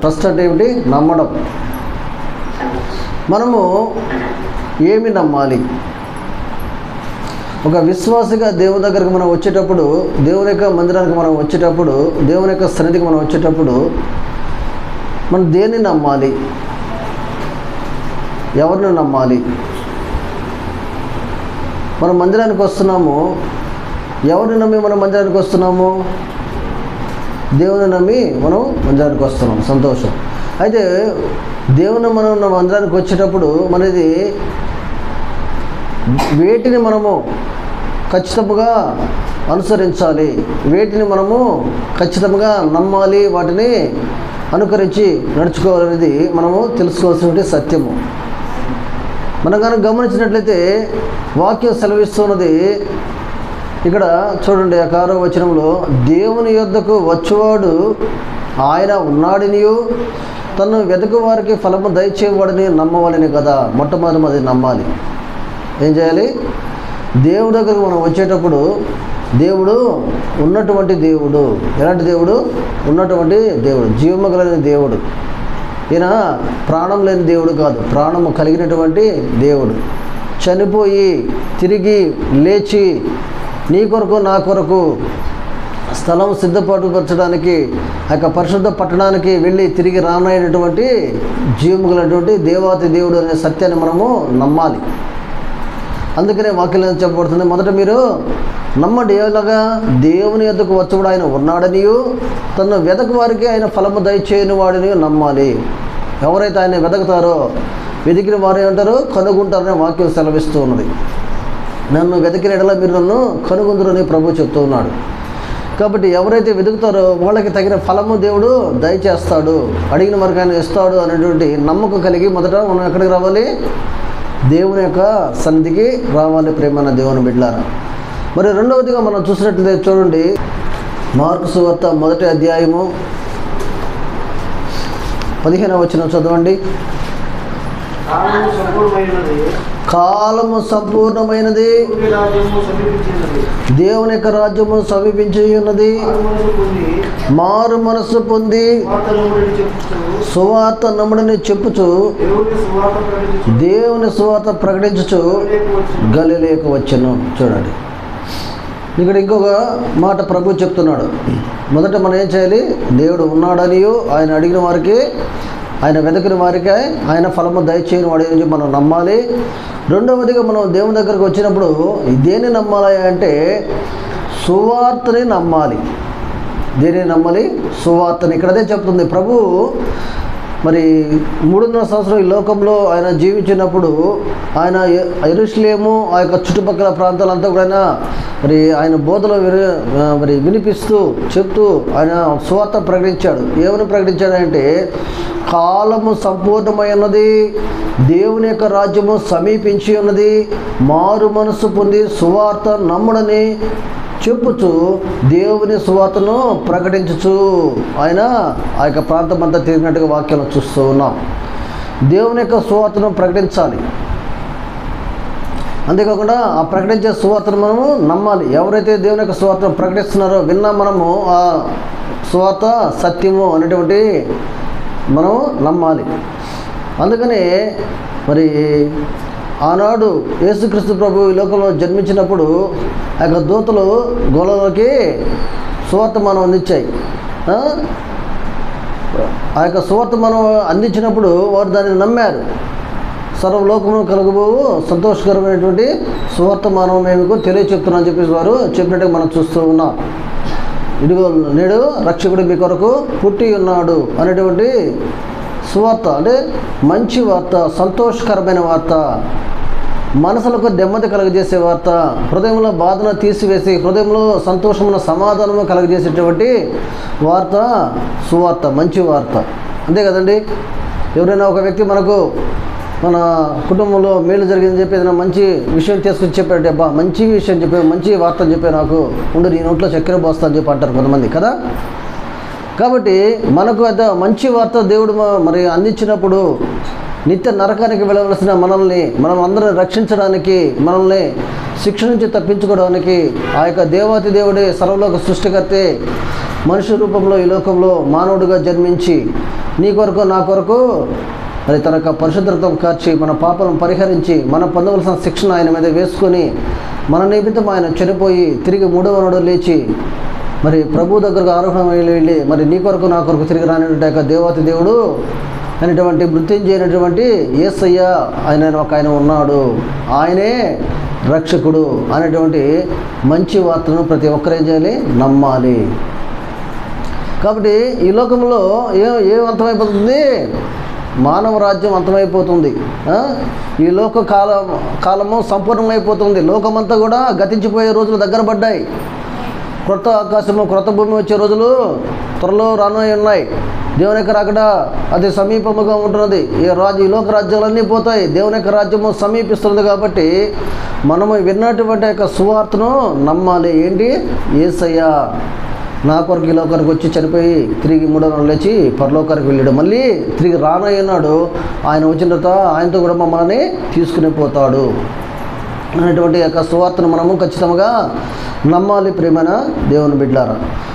Trust అంటే ఏమిటి నమ్మడం మనము ఏమి నమ్మాలి ఒక విశ్వాసిగా దేవుని దగ్గరకు మనం వచ్చేటప్పుడు దేవుని యొక్క మందిరానికి మనం వచ్చేటప్పుడు దేవుని యొక్క సన్నిధికి మనం వచ్చేటప్పుడు మనం దేన్ని నమ్మాలి ఎవరిని నమ్మాలి మనం మందిరానికి వస్తున్నాము ఎవరిని నమ్మి మనం మందిరానికి వస్తున్నాము దేవుని నమ్మి మనం మందిరానికి వస్తున్నాం సంతోషం అయితే దేవుని మనం మన మందిరానికి వచ్చేటప్పుడు మనది వేటిని మనము ఖచ్చితంగా అనుసరించాలి వేటిని మనము ఖచ్చితంగా నమ్మాలి వాటిని అనుకరించి నడుచుకోవాలనేది మనము తెలుసుకోవాల్సిన సత్యము మనం కనుక గమనించినట్లయితే వాక్యం సెలవిస్తున్నది ఇక్కడ చూడండి ఆ కారో వచనంలో దేవుని యొద్దకు వచ్చేవాడు ఆయన ఉన్నాడనియు తను వెతుకు వారికి ఫలము దయచేవాడని నమ్మవాలని కదా మొట్టమొదటి అది నమ్మాలి ఏం చేయాలి దేవుడి దగ్గరకు మనం వచ్చేటప్పుడు దేవుడు ఉన్నటువంటి దేవుడు ఎలాంటి దేవుడు ఉన్నటువంటి దేవుడు జీవము కలిగిన దేవుడు ఈయన ప్రాణం లేని దేవుడు కాదు ప్రాణము కలిగినటువంటి దేవుడు చనిపోయి తిరిగి లేచి నీ కొరకు నా కొరకు స్థలం సిద్ధపరచడానికి ఆ యొక్క పరిశుద్ధ పట్టణానికి వెళ్ళి తిరిగి రానైనటువంటి జీవము కలిగినటువంటి దేవాతి దేవుడు అనే సత్యాన్ని మనము నమ్మాలి అందుకనే వాక్యం చెప్పబడుతుంది మొదట మీరు నమ్మండి ఎలాగా దేవుని యొద్దకు వచ్చుడు ఆయన ఉన్నాడనియు తను వెదకు వారికి ఆయన ఫలము దయచేయని వాడిని నమ్మాలి ఎవరైతే ఆయన వెదకుతారో వెతికిన వారు ఏమంటారు కనుగొంటారనే వాక్యం సెలవిస్తూ ఉన్నది నన్ను వెతికిన ఎడల మీరు నన్ను కనుగొందరని ప్రభు చెప్తూ ఉన్నాడు కాబట్టి ఎవరైతే వెతుకుతారో వాళ్ళకి తగిన ఫలము దేవుడు దయచేస్తాడు అడిగిన వరకు ఆయన ఇస్తాడు అనేటువంటి నమ్మకం కలిగి మొదట మనం ఎక్కడికి రావాలి దేవుని యొక్క సన్నిధికి రావాలి ప్రేమైన దేవుని బిడ్డారా మరి రెండవదిగా మనం చూసినట్లయితే చూడండి మార్కు సువార్త మొదటి అధ్యాయము పదిహేనవ వచ్చిన చదవండి కాలము సంపూర్ణమైనది కాలము సంపూర్ణమైనది దేవుని రాజ్యము సమీపించినది దేవుని యొక్క రాజ్యము సమీపించి ఉన్నది ఆరు మనసు పొంది మారు మనస్సు పొంది వార్తలు చెప్పుచు సువార్త నమ్ముడని చెప్పుచు దేవుని సువార్త ప్రకటించు దేవుని సువార్త ప్రకటించుచు వచ్చి గలిలేక వచ్చను చూడండి ఇక్కడ ఇంకొక మాట ప్రభు చెప్తున్నాడు మొదట మనం ఏం చేయాలి దేవుడు ఉన్నాడనియో ఆయన అడిగిన వారికి ఆయన వెతకిన వారికి ఆయన ఫలము దయచేయని వాడి నుంచి మనం నమ్మాలి రెండవదిగా మనం దేవుని దగ్గరకు వచ్చినప్పుడు దేన్ని నమ్మాలి అంటే సువార్తని నమ్మాలి దేనిని నమ్మాలి సువార్తని ఇక్కడదే చెప్తుంది ప్రభు మరి మూడున్నర సంవత్సరం ఈ లోకంలో ఆయన జీవించినప్పుడు ఆయన ఎ- ఎరుషలేము ఆ యొక్క చుట్టుపక్కల ప్రాంతాలంతా కూడా ఆయన మరి ఆయన బోధలో విని ఆ, మరి వినిపిస్తూ చెప్తూ ఆయన సువార్త ప్రకటించాడు ఏమని ప్రకటించాడంటే కాలము సంపూర్ణమైనది దేవుని యొక్క రాజ్యము సమీపించి ఉన్నది మారు మనసు పొంది సువార్త నమ్ముడని చెప్పుచు దేవుని సువార్తను ప్రకటించుచు ఆయన ఆ యొక్క ప్రాంతం అంతా తిరిగినట్టుగా వాక్యాలు చూస్తూ ఉన్నాం దేవుని యొక్క సువార్తను ప్రకటించాలి అంతేకాకుండా ఆ ప్రకటించే సువార్తను మనము నమ్మాలి ఎవరైతే దేవుని యొక్క సువార్తను ప్రకటిస్తున్నారో విన్నా మనము ఆ సువార్త సత్యము అనేటువంటి మనం నమ్మాలి అందుకనే మరి ఆనాడు యేసుక్రీస్తు ప్రభు ఈ లోకంలో జన్మించినప్పుడు ఆ యొక్క దూతలు గోళలోకి సువార్త మనం అందించాయి ఆ? ఆ యొక్క సువార్త మనం అందించినప్పుడు వారు దానిని నమ్మారు సర్వలోకమును కలుగుబోవు సంతోషకరమైనటువంటి సువార్త మనం మేము తెలియచెప్తున్నామని చెప్పేసి వారు చెప్పినట్టుగా మనం చూస్తూ ఉన్నాం ఇదిగో నేడు రక్షకుడు మీ కొరకు పుట్టి ఉన్నాడు అనేటువంటి సువార్త అంటే మంచి వార్త సంతోషకరమైన వార్త మనసులకు నెమ్మది కలగజేసే వార్త హృదయంలో బాధను తీసివేసి హృదయంలో సంతోషమున సమాధానము కలగజేసేటువంటి వార్త సువార్త మంచి వార్త అంతే కదండి ఎవరైనా ఒక వ్యక్తి మనకు మన కుటుంబంలో మేలు జరిగిందని చెప్పి ఏదైనా మంచి విషయం తీసుకొచ్చి చెప్పాడు అబ్బా మంచి విషయం చెప్పాడు మంచి వార్త అని చెప్పి నాకు ఉండు నీ నోట్లో చక్కెర పోస్తా అని చెప్పి అంటారు కొంతమంది కదా కాబట్టి మనకు అయితే మంచి వార్త దేవుడు మ- మరి అందించినప్పుడు నిత్య నరకానికి వెళ్ళవలసిన మనల్ని మనం అందరం రక్షించడానికి మనల్ని శిక్ష నుంచి తప్పించుకోవడానికి ఆ యొక్క దేవాతి దేవుడే సర్వలోక సృష్టికర్తే మనుష్య రూపంలో ఈ లోకంలో మానవుడిగా జన్మించి నీ కొరకు నా కొరకు మరి తన యొక్క పరిశుద్ధత కార్చి మన పాపలను పరిహరించి మనం పొందవలసిన శిక్షణ ఆయన మీద వేసుకొని మన నిమిత్తం ఆయన చనిపోయి తిరిగి మూడవ నాడు లేచి మరి ప్రభు దగ్గరకు ఆరోహణం వెళ్ళి మరి నీ కొరకు నా కొరకు తిరిగి రానిటువంటి యొక్క దేవాతి దేవుడు అనేటువంటి మృత్యుంజైనటువంటి ఏసయ్య ఆయన ఒక ఆయన ఉన్నాడు ఆయనే రక్షకుడు అనేటువంటి మంచి వార్తను ప్రతి ఒక్కరు ఏం చేయాలి నమ్మాలి కాబట్టి ఈ లోకంలో ఏ ఏం అంతమైపోతుంది మానవ రాజ్యం అంతమైపోతుంది ఆ? ఈ లోక కాలం కాలము సంపూర్ణమైపోతుంది లోకమంతా కూడా గతించిపోయే రోజులు దగ్గర పడ్డాయి క్రొత్త ఆకాశము క్రొత్త భూమి వచ్చే రోజులు త్వరలో రానున్నాయి ఉన్నాయి దేవుని యొక్క రాకడ అది సమీపముగా ఉంటున్నది ఈ రాజ్య ఈ లోక రాజ్యాలన్నీ పోతాయి దేవుని యొక్క రాజ్యము సమీపిస్తుంది కాబట్టి మనము విన్నటువంటి యొక్క సువార్తను నమ్మాలి ఏంటి ఏసయ్యా నా కొరకు ఈ లోకానికి వచ్చి చనిపోయి తిరిగి మూడో రోజులు లేచి పరలోకానికి వెళ్ళాడు మళ్ళీ తిరిగి రానయ్యన్నాడు ఆయన వచ్చిన తర్వాత ఆయనతో కూడా మమ్మల్ని తీసుకుని పోతాడు అనేటువంటి యొక్క సువార్తను మనము ఖచ్చితంగా నమ్మాలి ప్రేమైన దేవుని బిడ్డారా